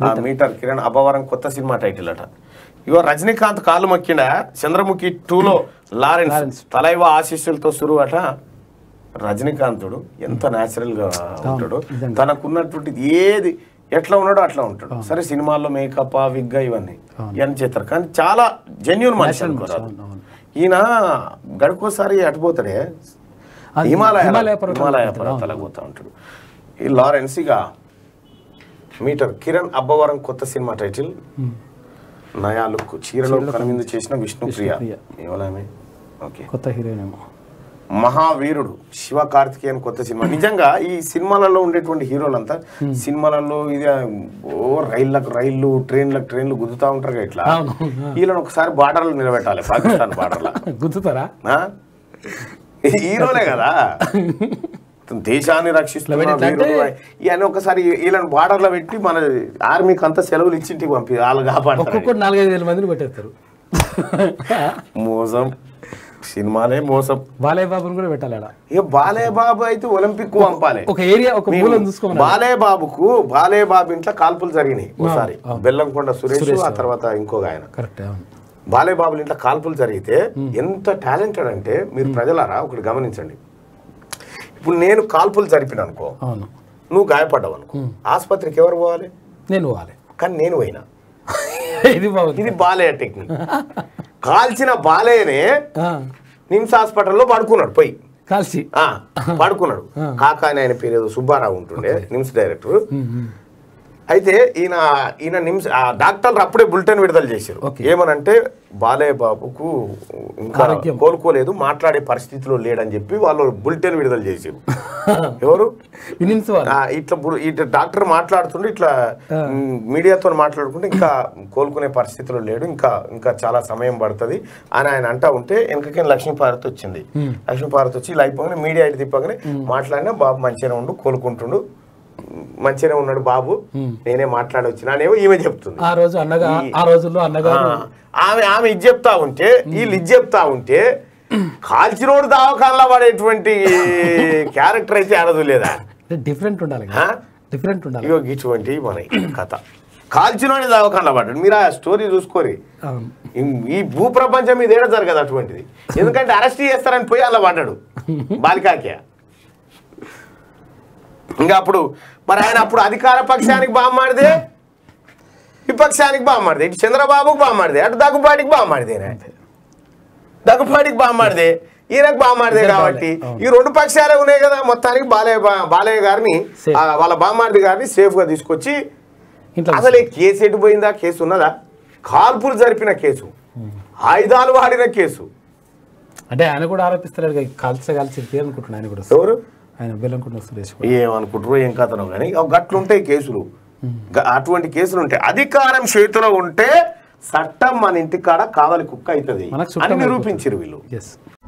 ఆ మీటర్ కిరణ్ అబ్బవరం కొత్త cinema title అట ఇగో రజనీకాంత్ కాలు మొక్కిండ చంద్రముఖి టూలో లారెన్స్ తలైవ ఆశీస్సులతో సురువు అట రజనీకాంతుడు ఎంత న్యాచురల్ గా ఉంటాడు తనకున్నటువంటి ఏది ఎట్లా ఉన్నాడో అట్లా ఉంటాడు సరే సినిమాల్లో మేకప్ విగ్ ఇవన్నీ ఇవన్నీ చేస్తారు కానీ చాలా జెన్యున్ మనిషి అనుకోరాదు అవును, అవును. ఈయన గడుకోసారి అటుపోతాడే అది హిమాలయ హిమాలయ పర్వతాలకు హిమాలయ పోతాడు, పర్వతాలకు పోతా ఉంటాడు ఈ లారెన్స్ ఇక మీటర్ కిరణ్ అబ్బవరం కొత్త సినిమా టైటిల్ నయా లుక్ చీరలో కనువిందు చేసిన విష్ణుప్రియ విష్ణుప్రియ. ఎవలామే ఓకే కొత్త హీరోయిన్ ఏమో మహావీరుడు శివ కార్తికేయన్ కొత్త సినిమా నిజంగా ఈ సినిమాలలో ఉండేటువంటి హీరోలంతా సినిమాలలో ఇది ఓ రైళ్ళకు రైళ్ళు ట్రైన్లకు ట్రైన్లు గుద్దుతా ఉంటారు కదా ఇట్లా అవును. వీళ్ళని ఒకసారి బార్డర్లు నిలబెట్టాలి పాకిస్తాన్ బార్డర్లో గుర్తుతారా ఆ? హీరోలే కదా దేశాన్ని రక్షిస్తున్న ఇట్లా పెట్టి వీరుడు ఇవన్నీ ఒకసారి వీళ్ళని బార్డర్ లో పెట్టి మన ఆర్మీకి అంతా సెలవులు ఇచ్చి ఇంటికి పంపి వాళ్ళు కాపాడతారు ఒక్కొక్కటి నాలుగైదు వేల మందిని కొట్టేస్తారు మోసం సినిమాలే మోసం బాలయ్య బాబుని కూడా పెట్టాలి ఆడ ఇక బాలయ్య బాబు అయితే ఒలింపిక్ కు పంపాలి ఒక ఏరియా ఒక మూలం చూసుకోమని బాలయ్య బాబుకు బాలయ్య బాబు ఇంట్లో కాల్పులు జరిగినాయి ఒకసారి బెల్లంకొండ సురేష్ ఆ తర్వాత ఇంకొక ఆయన కరెక్ట్ అవును బాలయ్య బాబుల ఇంట్లో కాల్పులు జరిగితే ఎంత టాలెంటెడ్ అంటే మీరు ప్రజలారా ఒకటి గమనించండి ఇప్పుడు నేను కాల్పులు జరిపిన అనుకో అవును నువ్వు గాయపడ్డావు అనుకో ఆసుపత్రికి ఎవరు పోవాలి నేను పోవాలి కానీ నేను పోయినా ఇది బాగుంది ఇది బాలయ్య టెక్నిక్ కాల్చిన బాలయ్యనే ఆ, నిమ్స్ హాస్పిటల్లో పడుకున్నాడు పోయి కాల్చి ఆ, పడుకున్నాడు కాకా అని ఆయన పేరు ఏదో సుబ్బారావు ఉంటుండే నిమ్స్ డైరెక్టర్ ఉమ్, ఉమ్. అయితే ఈయన ఈయన నిమ్స్ ఆ డాక్టర్లు అప్పుడే బులెటిన్ విడుదల చేశారు ఓకే. ఏమనంటే బాలయ్య బాబుకు ఇంకా ఆరోగ్యం. కోలుకోలేదు మాట్లాడే పరిస్థితిలో లేడని చెప్పి వాళ్ళు బులెటిన్ విడుదల చేశారు ఎవరు వినిన్స్ వాళ్ళు ఆ, ఇట్లా బురు- ఇట్లా డాక్టర్ మాట్లాడుతుంటే ఇట్లా మ్, మీడియాతో మాట్లాడుకుంటే ఇంకా కోలుకునే పరిస్థితిలో లేడు ఇంకా ఇంకా చాలా సమయం పడుతుంది అని ఆయన అంటా ఉంటే వెనకకి లక్ష్మీపార్వతి వచ్చింది లక్ష్మీపార్వతి వచ్చి ఇలా అయిపోగానే మీడియా ఇటు తిప్పగానే మాట్లాడినా బాబు మంచిగానే ఉండు కోలుకుంటుండు మంచిగానే ఉన్నాడు బాబు నేనే మాట్లాడొచ్చిన అనేమో ఈమె చెప్తుంది ఆ రోజు అన్నగా ఆ రోజుల్లో అన్నగారు ఆ, ఆమె ఆమె ఇది చెప్తా ఉంటే వీళ్ళు ఇది చెప్తా ఉంటే కాల్చినోడు దావకాల్లో పడేటువంటి క్యారెక్టర్ అయితే ఆడదు లేదా డిఫరెంట్ ఉండాలి ఆ? డిఫరెంట్ ఉండాలి ఇగో ఇటువంటి మన కథ కాల్చినోని దావకాల్లో పడ్డాడు మీరు ఆ స్టోరీ చూసుకోరి అవును ఈ- ఈ భూ ప్రపంచం మీద ఏడ జరగదు అటువంటిది ఎందుకంటే అరెస్ట్ చేస్తారని పోయి అలా పడ్డాడు బాలికాకి ఇంకా అప్పుడు మరి ఆయన అప్పుడు అధికార పక్షానికి బామ్మాడిదే విపక్షానికి బామ్మాడిదే ఇటు చంద్రబాబుకు బామ్మాడిదే అటు దగ్గుబాటికి బామ్మాడిదే దగ్గుబాటికి బామ్మాడిదే ఈయనకు బామ్మాడిదే కాబట్టి ఈ రెండు పక్షాలే ఉన్నాయి కదా మొత్తానికి బాలయ్య బా- బాలయ్య గారిని Safe. ఆ, వాళ్ళ బామ్మాడిది గారిని సేఫ్ గా తీసుకొచ్చి ఇంట్లో అసలు ఈ కేసు ఎటు పోయిందా కేసు ఉన్నదా కాల్పులు జరిపిన కేసు ఆయుధాలు వాడిన కేసు అంటే ఆయన కూడా ఆరోపిస్తారు కదా, కాల్చే కాల్చి అనుకుంటున్నాను ఆయన కూడా ఎవరు ఆయన బెల్లంకుంట సురేష్ కూడా ఏమనుకుంటారో ఏం కథనో కానీ గట్లుంటాయి కేసులు గ- అటువంటి కేసులు ఉంటాయి అధికారం చేతిలో ఉంటే చట్టం మన ఇంటికాడ కావాలి కుక్క అవుతుంది మనకు అని చుట్టం నిరూపించారు వీళ్ళు ఎస్